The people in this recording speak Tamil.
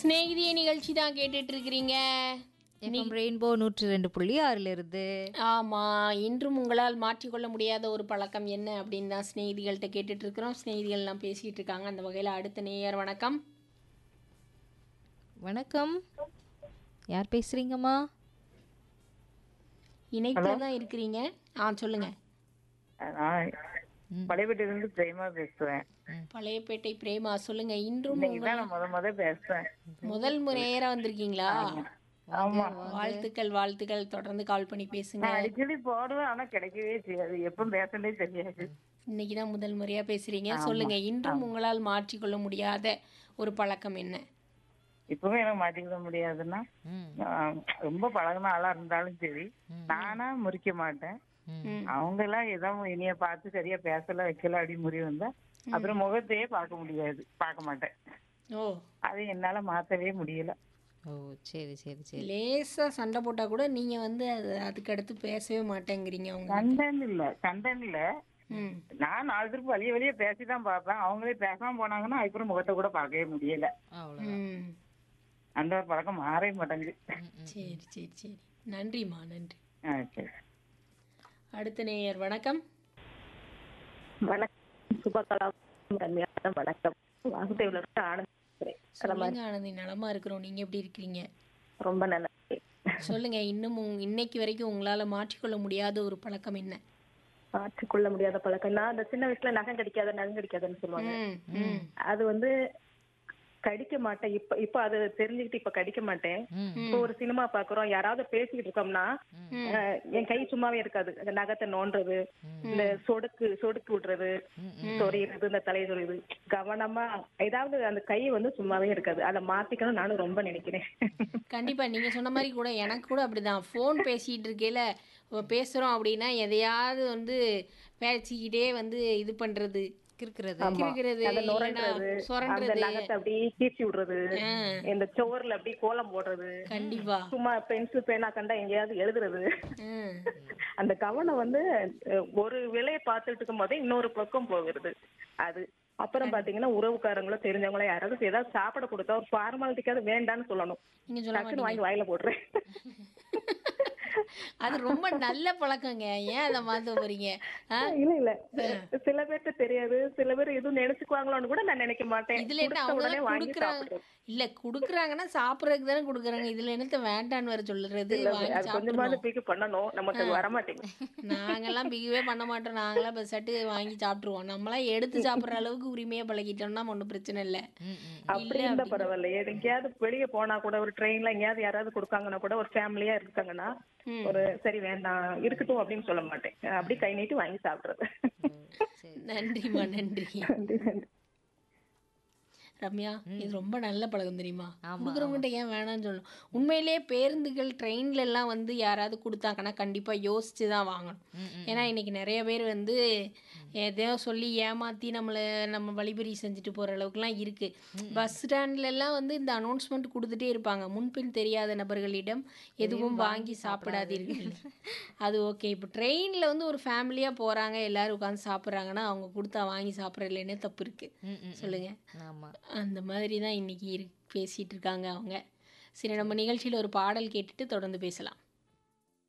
ஸ்நேகிதிய நிகழ்ச்சி தான் கேட்டுட்டு இருக்கிறீங்க எஃப்எம் ரெயின்போ நூற்றி ரெண்டு புள்ளி ஆறுல இருந்து ஆமா இன்றும் உங்களால் மாற்றிக்கொள்ள முடியாத ஒரு பழக்கம் என்ன அப்படின்னு தான் ஸ்நேகிதிகள்கிட்ட கேட்டுட்டு இருக்கிறோம் ஸ்நேகிதிகள்லாம் பேசிட்டு இருக்காங்க அந்த வகையில் அடுத்த நேயர் வணக்கம் வணக்கம் யார் பேசுறீங்கம்மா இணைப்பில் தான் இருக்கிறீங்க ஆ சொல்லுங்க நான் பழையப்பட்டியிலிருந்து பிரேமா பேசுவேன் பழையப்பேட்டை பிரேமா சொல்லுங்க இன்றும் இன்னைக்கு தான் நான் முத முத பேசுறேன் முதல் முறையரா வந்திருக்கீங்களா ஆமா வாழ்த்துக்கள் வாழ்த்துக்கள் தொடர்ந்து கால் பண்ணி பேசுங்க நான் அடிக்கடி போடுவேன் ஆனா கிடைக்கவே செய்யாது எப்ப பேசனே தெரியாது இன்னைக்கு தான் முதல் முறையா பேசுறீங்க சொல்லுங்க இன்றும் உங்களால் மாற்றிக்கொள்ள முடியாத ஒரு பழக்கம் என்ன இப்பவும் எனக்கு மாட்டிக்கிட முடியாதுன்னா ம், ஆஹ் ரொம்ப பழகின ஆளா இருந்தாலும் சரி நானா முறிக்க மாட்டேன் ம். அவங்க எல்லாம் ஏதோ இனிய பார்த்து சரியா பேசல வைக்கல அப்படி முறி வந்தா அப்புறம் முகத்தையே பார்க்க முடியாது பார்க்க மாட்டேன் ஓ அது என்னால மாத்தவே முடியல ஓ சரி சரி சரி லேசா சண்டை போட்டா கூட நீங்க வந்து அது அதுக்கு அடுத்து பேசவே மாட்டேங்கிறீங்க அவங்க கண்டன் இல்ல கண்டன் இல்ல ம் நான் நாலு திருப்பு வழிய வழிய பேசிதான் பார்ப்பேன் அவங்களே பேசாம போனாங்கன்னா அதுக்கப்புறம் முகத்தை கூட பார்க்கவே முடியல அவ்வளோ ம் அந்த ஒரு பழக்கம் மாறவே மாட்டேங்குது சரி சரி சரி நன்றிம்மா நன்றி ஆ, சரி அடுத்த நேயர் வணக்கம் வணக்கம் சுபகலா ரம்யா வணக்கம் வாசுதேவ்ல இருந்து ஆனந்த் பேசுறேன். சொல்லுங்க ஆனந்தி நலமா இருக்கிறோம் நீங்க எப்படி இருக்கிறீங்க ரொம்ப நல்லா சொல்லுங்க இன்னும் உங்க- இன்னைக்கு வரைக்கும் உங்களால மாற்றிக்கொள்ள முடியாத ஒரு பழக்கம் என்ன மாற்றிக்கொள்ள முடியாத பழக்கம் நான் அந்த சின்ன வயசுல நகம் கடிக்காத நகம் கடிக்காதுன்னு சொல்லுவாங்க ம் ம் அது வந்து கடிக்க மாட்டேன் இப்ப இப்ப அது தெரிஞ்சுக்கிட்டு இப்ப கடிக்க மாட்டேன் ம் இப்போ ஒரு சினிமா பாக்குறோம் யாராவது பேசிக்கிட்டு இருக்கோம்னா அஹ், என் கை சும்மாவே இருக்காது அந்த நகத்தை நோண்டுறது இந்த சொடுக்கு சொடுக்கு விடுறது சொறியுறது இந்த தலையை சொறியுது கவனமா ஏதாவது அந்த கை வந்து சும்மாவே இருக்காது அதை மாத்திக்கணும் நானும் ரொம்ப நினைக்கிறேன் கண்டிப்பா நீங்க சொன்ன மாதிரி கூட எனக்கு கூட அப்படிதான் ஃபோன் பேசிட்டு இருக்கையில ஒ- பேசுறோம் அப்படின்னா எதையாவது வந்து பேசிக்கிட்டே வந்து இது பண்றது இருக்கிறது கிறுக்கிறது அதை இல்லைன்னா நுரண்டுறது அந்த சுரண்டுறது நகத்தை அப்படியே கீச்சி விடுறது இந்த சுவர்ல அப்படியே கோலம் போடுறது கண்டிப்பா சும்மா பென்சில் பேனா கண்டா எங்கேயாவது எழுதுறது ம் அந்த கவனம் வந்து அஹ், ஒரு விலையை பார்த்துட்டு இருக்கும் போதே இன்னொரு பக்கம் போகிறது அது அப்புறம் பாத்தீங்கன்னா உறவுக்காரங்களோ தெரிஞ்சவங்களோ யாராவது ஏதாவது சாப்பிட கொடுத்தா ஒரு ஃபார்மாலிட்டிக்காவது வேண்டான்னு சொல்லணும் நீங்க சொல்ல டக்குன்னு வாங்கி வாயில போடுறேன் அது ரொம்ப நல்ல பழக்கங்க ஏன் அதை மாத்த போறீங்க ஆ? இல்ல இல்ல சில பேர்ட்ட தெரியாது சில பேர் எதுவும் நினைச்சுக்குவாங்களோன்னு கூட நான் நினைக்க மாட்டேன் இதுல என்ன கொடுத்த அவங்க உடனே வாங்கி குடுக்குறாங்க சாப்பிடுறது இல்ல குடுக்குறாங்கன்னா சாப்பிடறதுக்கு தானே குடுக்குறாங்க இதுல என்னத்த வேண்டான்னு வேற சொல்லுறது வாங்கி அது கொஞ்சமாவது சாப்பிடணும் பிக்கு பண்ணணும் நமக்கு அது வர மாட்டேங்குது நாங்கெல்லாம் பிகவே பண்ண மாட்டோம் நாங்களாம் பெசட்டு வாங்கி சாப்பிட்டுருவோம் நம்மளாம் எடுத்து சாப்பிடுற அளவுக்கு உரிமையா பழகிட்டோம்னா ஒன்றும் பிரச்சனை இல்லை ம் ம் அப்படி இருந்தா பரவாயில்ல எங்கேயாவது வெளியே போனா கூட ஒரு ட்ரெயின்ல எங்கேயாவது யாராவது கொடுக்காங்கன்னா கூட ஒரு ஃபேமிலியா இருக்காங்கன்னா ஒரு சரி வேண்டாம் இருக்கட்டும் அப்படின்னு சொல்ல மாட்டேன் அப்படி கை நீட்டி வாங்கி சாப்பிடுறது சரி நன்றிம்மா நன்றி நன்றி நன்றி ரம்யா இது ரொம்ப நல்ல பழக்கம் தெரியுமா ஆமா, கொடுக்குறவங்ககிட்ட ஏன் வேணாம்னு சொல்லணும் உண்மையிலேயே பேருந்துகள் ட்ரெயின்ல எல்லாம் வந்து யாராவது கொடுத்தாங்கன்னா கண்டிப்பா யோசிச்சு தான் வாங்கணும் ஏன்னா இன்னைக்கு நிறைய பேர் வந்து எதையோ சொல்லி ஏமாத்தி நம்மளை நம்ம வழிபறி செஞ்சுட்டு போற அளவுக்குலாம் இருக்கு பஸ் ஸ்டாண்ட்ல எல்லாம் வந்து இந்த அனௌன்ஸ்மெண்ட் கொடுத்துட்டே இருப்பாங்க முன்பின் தெரியாத நபர்களிடம் எதுவும் வாங்கி சாப்பிடாதீர்கள் அது ஓகே இப்போ ட்ரெயினில் வந்து ஒரு ஃபேமிலியாக போகிறாங்க எல்லாரும் உட்காந்து சாப்பிட்றாங்கன்னா அவங்க கொடுத்தா வாங்கி சாப்பிட்றதுலன்னு தப்பு இருக்கு ம் ம் சொல்லுங்க ஆமா அந்த மாதிரி தான் இன்னைக்கு இரு பேசிட்டு இருக்காங்க அவங்க சரி நம்ம நிகழ்ச்சியில் ஒரு பாடல் கேட்டுட்டு தொடர்ந்து பேசலாம்